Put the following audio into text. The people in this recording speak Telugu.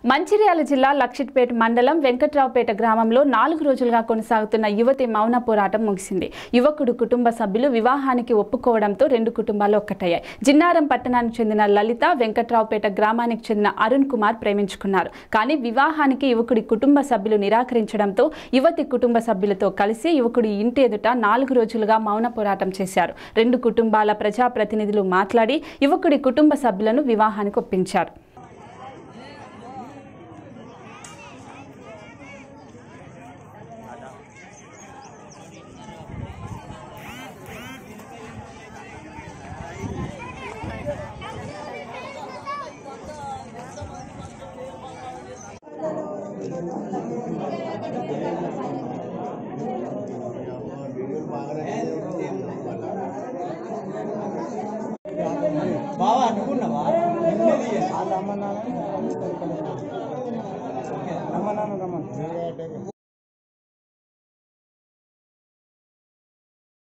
మంచిర్యాల జిల్లా లక్షిట్పేట మండలం వెంకట్రావుపేట గ్రామంలో నాలుగు రోజులుగా కొనసాగుతున్న యువతి మౌన పోరాటం ముగిసింది యువకుడు కుటుంబ సభ్యులు వివాహానికి ఒప్పుకోవడంతో రెండు కుటుంబాలు ఒక్కటయ్యాయి జిన్నారం పట్టణానికి చెందిన లలిత వెంకట్రావుపేట గ్రామానికి చెందిన అరుణ్ కుమార్ ప్రేమించుకున్నారు కానీ వివాహానికి యువకుడి కుటుంబ సభ్యులు నిరాకరించడంతో యువతి కుటుంబ సభ్యులతో కలిసి యువకుడి ఇంటి ఎదుట నాలుగు రోజులుగా మౌన పోరాటం చేశారు రెండు కుటుంబాల ప్రజాప్రతినిధులు మాట్లాడి యువకుడి కుటుంబ సభ్యులను వివాహానికి ఒప్పించారు బావా అనుకున్నావా రమ్మన్నాను రమ్మన్నాను రమ్మన్నాను